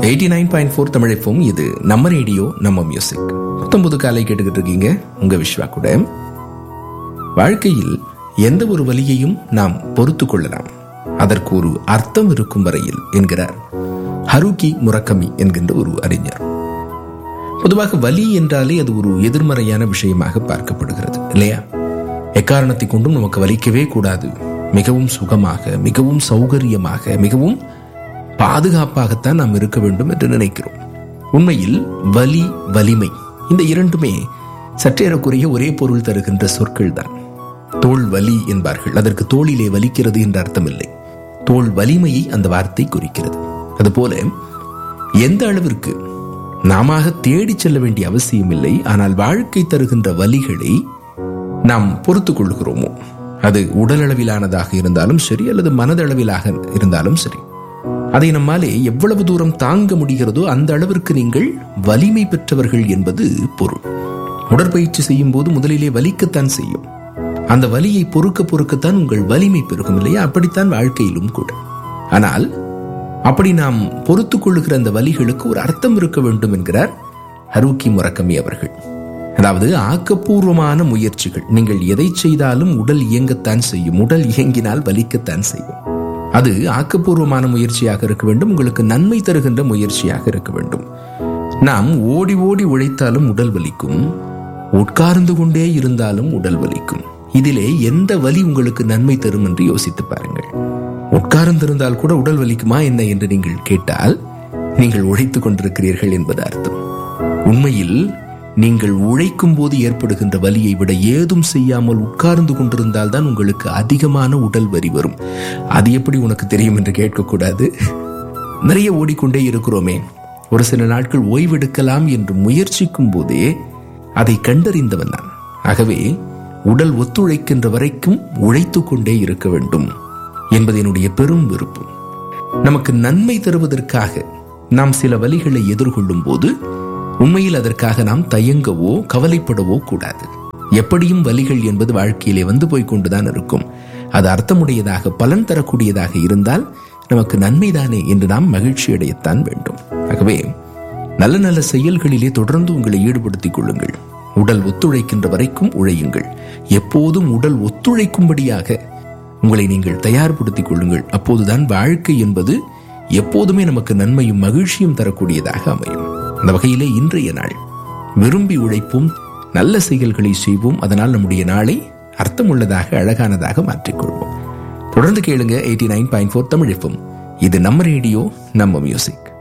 eighty nine point four தமிழைப்பும் இது நம்ம ரேடியோ நம்ம மியூசிக் புத்தம்புது காலை கேட்டுக்கிட்டு இருக்கீங்க உங்க விஸ்வா கூட வாழ்க்கையில் எந்த ஒரு வலியையும் நாம் பொறுத்து கொள்ளலாம் அதற்கு ஒரு அர்த்தம் இருக்கும் வரையில் என்கிறார் ஹருகி முரக்கமி என்கின்ற ஒரு அறிஞர் பொதுவாக வலி என்றாலே அது ஒரு எதிர்மறையான விஷயமாக பார்க்கப்படுகிறது இல்லையா எக்காரணத்தை கொண்டும் நமக்கு வலிக்கவே கூடாது மிகவும் சுகமாக மிகவும் சௌகரியமாக மிகவும் பாதுகாப்பாகத்தான் நாம் இருக்க வேண்டும் என்று நினைக்கிறோம் உண்மையில் வலி வலிமை இந்த இரண்டுமே சற்றேறக்குறைய ஒரே பொருள் தருகின்ற சொற்கள் தான் தோல் வலி என்பார்கள் அதற்கு தோளிலே வலிக்கிறது என்ற அர்த்தம் இல்லை தோல் வலிமையை அந்த வார்த்தை குறிக்கிறது அதுபோல எந்த அளவிற்கு நாம தேடி செல்ல வேண்டிய அவசியம் இல்லை ஆனால் வாழ்க்கை தருகின்ற வலிகளை நாம் பொறுத்துக் கொள்கிறோமோ அது உடல் அளவிலானதாக இருந்தாலும் சரி அல்லது மனதளவிலாக இருந்தாலும் சரி அதை நம்மாலே எவ்வளவு தூரம் தாங்க முடிகிறதோ அந்த அளவிற்கு நீங்கள் வலிமை பெற்றவர்கள் என்பது பொருள் உடற்பயிற்சி செய்யும் போது முதலிலே வலிக்கத்தான் செய்யும் அந்த வலியை பொறுக்க பொறுக்கத்தான் உங்கள் வலிமை பெருகும் இல்லையா அப்படித்தான் வாழ்க்கையிலும் கூட ஆனால் அப்படி நாம் பொறுத்து கொள்ளுகிற அந்த வலிகளுக்கு ஒரு அர்த்தம் இருக்க வேண்டும் என்கிறார் ஹருக்கி முரக்கமி அவர்கள் அதாவது ஆக்கப்பூர்வமான முயற்சிகள் நீங்கள் எதை செய்தாலும் உடல் இயங்கத்தான் செய்யும் உடல் இயங்கினால் வலிக்கத்தான் செய்யும் அது ஆக்கப்பூர்வமான முயற்சியாக இருக்க வேண்டும் உங்களுக்கு நன்மை தருகின்ற முயற்சியாக இருக்க வேண்டும் நாம் ஓடி ஓடி உழைத்தாலும் உடல் வலிக்கும் உட்கார்ந்து கொண்டே இருந்தாலும் உடல் வலிக்கும் இதிலே எந்த வலி உங்களுக்கு நன்மை தரும் என்று யோசித்து பாருங்கள் உட்கார்ந்திருந்தால் கூட உடல் வலிக்குமா என்ன என்று நீங்கள் கேட்டால் நீங்கள் உழைத்துக் கொண்டிருக்கிறீர்கள் என்பது அர்த்தம் உண்மையில் நீங்கள் உழைக்கும் போது ஏற்படுகின்ற வலியை விட ஏதும் செய்யாமல் உட்கார்ந்து கொண்டிருந்தால் தான் உங்களுக்கு அதிகமான உடல் வரி வரும் அது எப்படி உனக்கு தெரியும் என்று கேட்கக்கூடாது நிறைய ஓடிக்கொண்டே இருக்கிறோமே ஒரு சில நாட்கள் ஓய்வெடுக்கலாம் என்று முயற்சிக்கும் போதே அதை கண்டறிந்தவன் நான் ஆகவே உடல் ஒத்துழைக்கின்ற வரைக்கும் உழைத்து கொண்டே இருக்க வேண்டும் என்பது என்னுடைய பெரும் விருப்பம் நமக்கு நன்மை தருவதற்காக நாம் சில வழிகளை எதிர்கொள்ளும் போது உண்மையில் அதற்காக நாம் தயங்கவோ கவலைப்படவோ கூடாது எப்படியும் வலிகள் என்பது வாழ்க்கையிலே வந்து போய் கொண்டுதான் இருக்கும் அது அர்த்தமுடையதாக பலன் தரக்கூடியதாக இருந்தால் நமக்கு நன்மைதானே என்று நாம் மகிழ்ச்சி அடையத்தான் வேண்டும் ஆகவே நல்ல நல்ல செயல்களிலே தொடர்ந்து உங்களை ஈடுபடுத்திக் கொள்ளுங்கள் உடல் ஒத்துழைக்கின்ற வரைக்கும் உழையுங்கள் எப்போதும் உடல் ஒத்துழைக்கும்படியாக உங்களை நீங்கள் தயார்படுத்திக் கொள்ளுங்கள் அப்போதுதான் வாழ்க்கை என்பது எப்போதுமே நமக்கு நன்மையும் மகிழ்ச்சியும் தரக்கூடியதாக அமையும் அந்த வகையிலே இன்றைய நாள் விரும்பி உழைப்போம் நல்ல செயல்களை செய்வோம் அதனால் நம்முடைய நாளை அர்த்தமுள்ளதாக அழகானதாக மாற்றிக்கொள்வோம் தொடர்ந்து கேளுங்க eighty nine point four Tamil இது நம்ம ரேடியோ நம்ம மியூசிக்